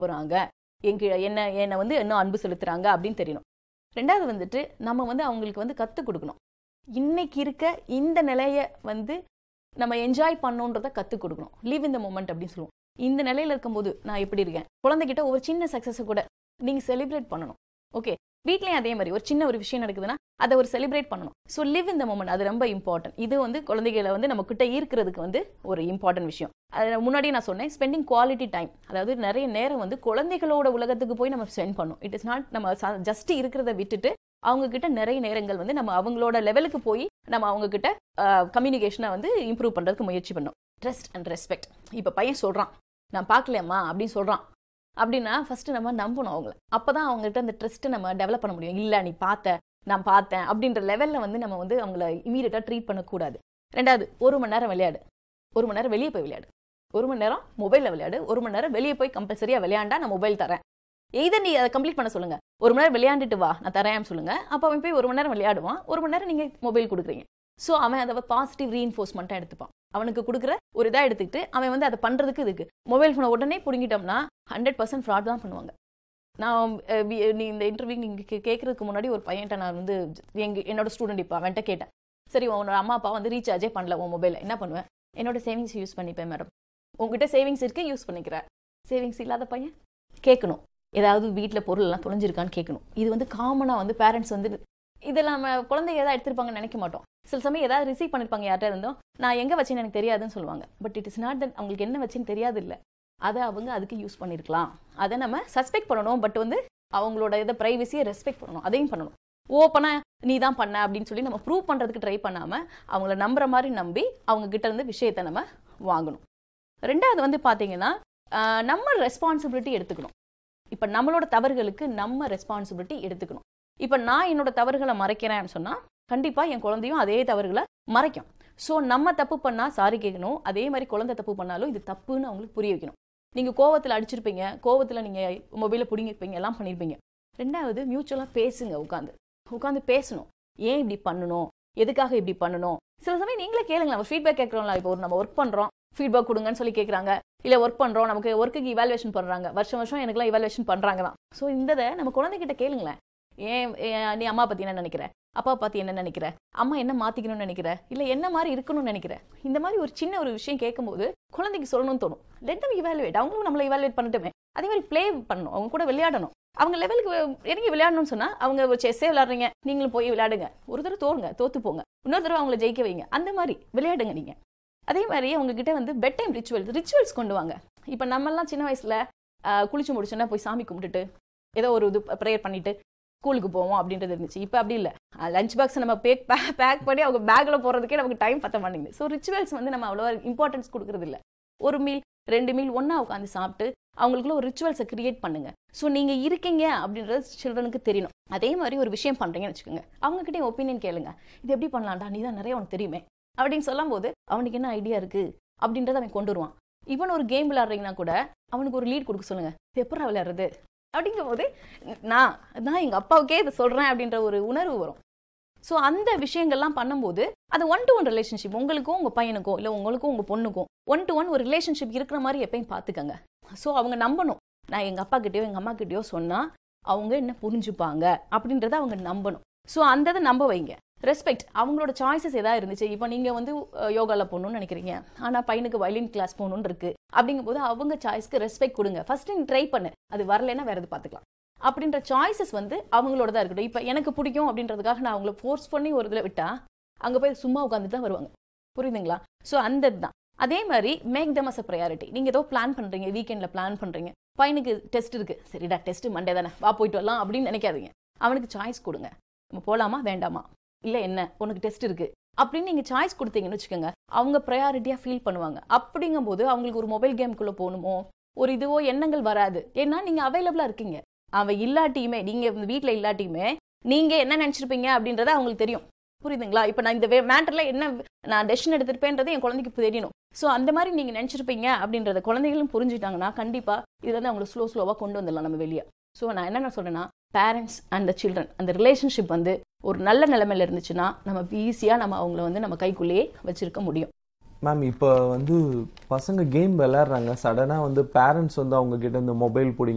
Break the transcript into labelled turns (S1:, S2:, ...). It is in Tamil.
S1: போறாங்க எங்க என்ன என்னை வந்து இன்னும் அன்பு செலுத்துறாங்க அப்படின்னு தெரியணும் ரெண்டாவது வந்துட்டு நம்ம வந்து அவங்களுக்கு வந்து கற்றுக் கொடுக்கணும் இன்னைக்கு இருக்க இந்த நிலைய வந்து நம்ம என்ஜாய் பண்ணணுன்றத கற்றுக் கொடுக்கணும் லீவ் இந்த மூமெண்ட் அப்படின்னு சொல்லுவோம் இந்த நிலையில இருக்கும்போது நான் எப்படி இருக்கேன் குழந்தைகிட்ட ஒரு சின்ன சக்ஸஸை கூட நீங்கள் செலிப்ரேட் பண்ணணும் ஓகே வீட்லயும் அதே மாதிரி ஒரு சின்ன ஒரு விஷயம் நடக்குதுன்னா அதை ஒரு செலிப்ரேட் பண்ணணும் ஸோ லிவ் இந்த மூமெண்ட் அது ரொம்ப இம்பார்ட்டன்ட் இது வந்து குழந்தைகளை வந்து நம்ம கிட்ட ஈர்க்கிறதுக்கு வந்து ஒரு இம்பார்ட்டன்ட் விஷயம் அது முன்னாடியே நான் சொன்னேன் ஸ்பெண்டிங் குவாலிட்டி டைம் அதாவது நிறைய நேரம் வந்து குழந்தைகளோட உலகத்துக்கு போய் நம்ம ஸ்பெண்ட் பண்ணணும் இட் இஸ் நாட் நம்ம ஜஸ்ட் இருக்கிறத விட்டுட்டு அவங்க கிட்ட நிறைய நேரங்கள் வந்து நம்ம அவங்களோட லெவலுக்கு போய் நம்ம அவங்க கிட்ட கம்யூனிகேஷனை வந்து இம்ப்ரூவ் பண்றதுக்கு முயற்சி பண்ணணும் ட்ரஸ்ட் அண்ட் ரெஸ்பெக்ட் இப்போ பையன் சொல்றான் நான் பார்க்கலையம்மா அப்படின்னு சொல்றான் அப்படின்னா ஃபர்ஸ்ட் நம்ம நம்பணும் அவங்கள அப்பதான் அவங்ககிட்ட அந்த ட்ரஸ்ட்டை நம்ம டெவலப் பண்ண முடியும் இல்ல நீ பார்த்த நான் பார்த்தேன் அப்படின்ற லெவல்ல வந்து நம்ம வந்து அவங்கள இமீடியட்டா ட்ரீட் பண்ணக்கூடாது ரெண்டாவது ஒரு மணி நேரம் விளையாடு ஒரு மணி நேரம் வெளியே போய் விளையாடு ஒரு மணி நேரம் மொபைலில் விளையாடு ஒரு மணி நேரம் வெளியே போய் கம்பல்சரியா விளையாண்டா நான் மொபைல் தரேன் இதை நீ அதை கம்ப்ளீட் பண்ண சொல்லுங்க ஒரு மணி நேரம் விளையாண்டுட்டு வா நான் தரேன் சொல்லுங்க அப்போ அவன் போய் ஒரு மணி நேரம் விளையாடுவான் ஒரு மணி நேரம் நீங்க மொபைல் கொடுக்குறீங்க ஸோ அவன் அதை பாசிட்டிவ் ரீஎன்ஃபோர்ஸ்மெண்ட்டாக எடுத்துப்பான் அவனுக்கு கொடுக்குற ஒரு இதாக எடுத்துக்கிட்டு அவன் வந்து அதை பண்ணுறதுக்கு இதுக்கு மொபைல் ஃபோனை உடனே பிடுங்கிட்டோம்னா ஹண்ட்ரட் பர்சன்ட் ஃப்ராட் தான் பண்ணுவாங்க நான் அஹ், வி- நீ இந்த இன்டர்வியூ நீங்கள் கேட்கறதுக்கு முன்னாடி ஒரு பையன்ட்ட நான் வந்து எங்க என்னோட ஸ்டூடெண்ட் இப்போ அவன்கிட்ட கேட்டேன் சரி உன்னோட அம்மா அப்பா வந்து ரீசார்ஜே பண்ணல உன் மொபைலில் என்ன பண்ணுவேன் என்னோட சேவிங்ஸ் யூஸ் பண்ணிப்பேன் மேடம் உங்ககிட்ட சேவிங்ஸ் இருக்கு யூஸ் பண்ணிக்கிற சேவிங்ஸ் இல்லாத பையன் கேட்கணும் ஏதாவது வீட்டில் பொருள் எல்லாம் தொலைஞ்சிருக்கான்னு கேட்கணும் இது வந்து காமனாக வந்து பேரண்ட்ஸ் வந்து இதெல்லாம் நம்ம குழந்தைங்க ஏதாவது எடுத்திருப்பாங்கன்னு நினைக்க மாட்டோம் சில சமயம் ஏதாவது ரிசீவ் பண்ணிருப்பாங்க யார்கிட்ட இருந்தோம் நான் எங்க வச்சேன்னு எனக்கு தெரியாதுன்னு சொல்லுவாங்க but it is not that அவங்களுக்கு என்ன வச்சேன்னு தெரியாது இல்ல அதை அவங்க அதுக்கு யூஸ் பண்ணிருக்கலாம் அதை நம்ம சஸ்பெக்ட் பண்ணணும் பட் வந்து அவங்களோட இதை ப்ரைவசியை ரெஸ்பெக்ட் பண்ணணும் அதையும் பண்ணணும் ஓப்பனா நீ தான் பண்ண அப்படின்னு சொல்லி நம்ம ப்ரூவ் பண்றதுக்கு ட்ரை பண்ணாம அவங்கள நம்புற மாதிரி நம்பி அவங்க கிட்ட இருந்து விஷயத்தை நம்ம வாங்கணும் ரெண்டாவது வந்து பாத்தீங்கன்னா ஆஹ், நம்ம ரெஸ்பான்சிபிலிட்டி எடுத்துக்கணும் இப்ப நம்மளோட தவறுகளுக்கு நம்ம ரெஸ்பான்சிபிலிட்டி எடுத்துக்கணும் இப்ப நான் என்னோட தவறுகளை மறைக்கிறேன்னு சொன்னா கண்டிப்பா என் குழந்தையும் அதே தவறுகளை மறைக்கும் ஸோ நம்ம தப்பு பண்ணா சாரி கேட்கணும் அதே மாதிரி குழந்தை தப்பு பண்ணாலும் இது தப்புன்னு அவங்களுக்கு புரிய வைக்கணும் நீங்க கோவத்துல அடிச்சிருப்பீங்க கோவத்துல நீங்க மொபைல பிடிங்கிருப்பீங்க எல்லாம் பண்ணிருப்பீங்க ரெண்டாவது மியூச்சுவலா பேசுங்க உட்காந்து உட்காந்து பேசணும் ஏன் இப்படி பண்ணணும் எதுக்காக இப்படி பண்ணணும் சில சமயம் நீங்களே கேளுங்களேன் நம்ம ஃபீட்பேக் கேட்கறோம்ல இப்போ ஒரு நம்ம ஒர்க் பண்றோம் ஃபீட்பேக் கொடுங்கன்னு சொல்லி கேட்குறாங்க இல்ல ஒர்க் பண்றோம் நமக்கு ஒர்க்குக்கு இவாலுவேஷன் பண்றாங்க வருஷம் வருஷம் எனக்குலாம் இவாலுவேஷன் பண்றாங்க தான் ஸோ இந்த இதை நம்ம குழந்தைகிட்ட கேளுங்களேன் ஏன் ஏன் நீ அம்மா பத்தி என்ன நினைக்கிற அப்பா பத்தி என்ன நினைக்கிற அம்மா என்ன மாத்திக்கணும்னு நினைக்கிற இல்ல என்ன மாதிரி இருக்கணும்னு நினைக்கிற இந்த மாதிரி ஒரு சின்ன ஒரு விஷயம் கேட்கும்போது குழந்தைக்கு சொல்லணும்னு தோணும் லெட் தம் இவாலுவேட் அவங்களும் நம்மளை இவாலுவேட் பண்ணட்டுமே அதே மாதிரி ப்ளே பண்ணணும் அவங்க கூட விளையாடணும் அவங்க லெவலுக்கு இறங்கி விளையாடணும்னு சொன்னா அவங்க ஒரு செஸ்ஸே விளையாடுறீங்க நீங்களும் போய் விளையாடுங்க ஒரு தடவை தோறுங்க தோத்து போங்க இன்னொரு தடவை அவங்கள ஜெயிக்க வைங்க அந்த மாதிரி விளையாடுங்க நீங்க அதே மாதிரி அவங்க கிட்ட வந்து பெட் டைம் ரிச்சுவல்ஸ் ரிச்சுவல்ஸ் கொண்டு வாங்க இப்போ நம்மெல்லாம் சின்ன வயசுல ஆஹ், குளிச்சு முடிச்சோன்னா போய் சாமி கும்பிட்டுட்டு ஏதோ ஒரு இது ப்ரேயர் பண்ணிட்டு ஸ்கூலுக்கு போவோம் அப்படின்றது இருந்துச்சு இப்போ அப்படி இல்லை லஞ்ச் பாக்ஸ் நம்ம பேக் பேக் பண்ணி அவங்க பேக்ல போறதுக்கே நமக்கு டைம் பத்த மாட்டேங்குது ஸோ ரிச்சுவல்ஸ் வந்து நம்ம அவ்வளோவா இம்பார்ட்டன்ஸ் கொடுக்கறது இல்ல ஒரு மீல் ரெண்டு மீல் ஒண்ணா உட்காந்து சாப்பிட்டு அவங்களுக்குள்ள ஒரு ரிச்சுவல்ஸை கிரியேட் பண்ணுங்க ஸோ நீங்க இருக்கீங்க அப்படின்றது சில்ட்ரனுக்கு தெரியணும் அதே மாதிரி ஒரு விஷயம் பண்றீங்கன்னு வச்சுக்கோங்க அவங்க கிட்டே ஒப்பீனியன் கேளுங்க இது எப்படி பண்ணலாம்டா நீ தான் நிறைய உனக்கு தெரியுமே அப்படின்னு சொல்லும் போது அவனுக்கு என்ன ஐடியா இருக்கு அப்படின்றத அவன் கொண்டு வருவான் இவன் ஒரு கேம் விளையாடுறீங்கன்னா கூட அவனுக்கு ஒரு லீட் கொடுக்க சொல்லுங்க இது எப்படி விளையாடுறது அப்படிங்கும் போது நான் நான் எங்க அப்பாவுக்கே இதை சொல்றேன் அப்படின்ற ஒரு உணர்வு வரும் ஸோ அந்த விஷயங்கள்லாம் பண்ணும்போது அது ஒன் டு ஒன் ரிலேஷன்ஷிப் உங்களுக்கும் உங்க பையனுக்கும் இல்லை உங்களுக்கும் உங்க பொண்ணுக்கும் ஒன் டு ஒன் ஒரு ரிலேஷன்ஷிப் இருக்கிற மாதிரி எப்பயும் பார்த்துக்கங்க ஸோ அவங்க நம்பணும் நான் எங்க அப்பா கிட்டயோ எங்க அம்மா கிட்டயோ சொன்னா அவங்க என்ன புரிஞ்சுப்பாங்க அப்படின்றத அவங்க நம்பணும் ஸோ அந்த இதை நம்ப வைங்க ரெஸ்பெக்ட் அவங்களோட சாய்ஸஸ் ஏதாவது இருந்துச்சு இப்போ நீங்க வந்து அஹ், யோகால போகணும்னு நினைக்கிறீங்க ஆனா பையனுக்கு வயலின் கிளாஸ் போகணும்னு இருக்கு அப்படிங்கும்போது அவங்க சாய்ஸ்க்கு ரெஸ்பெக்ட் கொடுங்க ஃபர்ஸ்ட் நீங்க ட்ரை பண்ணு அது வரலைன்னா வேற எது பார்த்துக்கலாம் அப்படின்ற சாய்ஸஸ் வந்து அவங்களோட தான் இருக்கட்டும் இப்போ எனக்கு பிடிக்கும் அப்படின்றதுக்காக நான் அவங்கள ஃபோர்ஸ் பண்ணி ஒரு இதில் விட்டா அங்கே போய் சும்மா உட்காந்துட்டு தான் வருவாங்க புரியுதுங்களா ஸோ அந்த இதுதான் அதே மாதிரி make them as a priority நீங்கள் ஏதோ பிளான் பண்ணுறீங்க வீக்கெண்டில் பிளான் பண்ணுறீங்க பையனுக்கு டெஸ்ட் இருக்கு சரிடா டெஸ்ட் மண்டே தானே வா போயிட்டு வரலாம் அப்படின்னு நினைக்காதீங்க அவனுக்கு சாய்ஸ் கொடுங்க நம்ம போகலாமா வேண்டாமா இல்லை என்ன உனக்கு டெஸ்ட் இருக்கு அப்படின்னு நீங்கள் சாய்ஸ் கொடுத்தீங்கன்னு வச்சுக்கோங்க அவங்க ப்ரையாரிட்டியாக ஃபீல் பண்ணுவாங்க அப்படிங்கும்போது அவங்களுக்கு ஒரு மொபைல் கேமுக்குள்ளே போகணுமோ ஒரு இதுவோ எண்ணங்கள் வராது ஏன்னா நீங்கள் அவைலபிளாக இருக்கீங்க அவன் இல்லாட்டியுமே நீங்க வீட்ல இல்லாட்டியுமே நீங்க என்ன நினைச்சிருப்பீங்க அப்படின்றது அவங்களுக்கு தெரியும் புரியுதுங்களா இப்போ நான் இந்த மேட்டர்ல என்ன நான் டெசிஷன் எடுத்திருப்பேன்றது என் குழந்தைக்கு தெரியணும் ஸோ அந்த மாதிரி நீங்க நினைச்சிருப்பீங்க அப்படின்றத குழந்தைகளும் புரிஞ்சுட்டாங்கன்னா கண்டிப்பா இது வந்து அவங்களை ஸ்லோ ஸ்லோவா கொண்டு வந்துடலாம் நம்ம வெளியே ஸோ நான் என்ன சொல்றேன்னா பேரண்ட்ஸ் அண்ட் த சில்ட்ரன் அந்த ரிலேஷன்ஷிப் வந்து ஒரு நல்ல நிலைமையில இருந்துச்சுன்னா நம்ம ஈஸியா நம்ம அவங்கள வந்து நம்ம கைக்குள்ளேயே வச்சிருக்க முடியும்
S2: மேம் இப்போ வந்து பசங்க கேம் விளையாடுறாங்க சடனாக வந்து பேரண்ட்ஸ் வந்து அவங்க கிட்ட இந்த மொபைல் பிடிங்க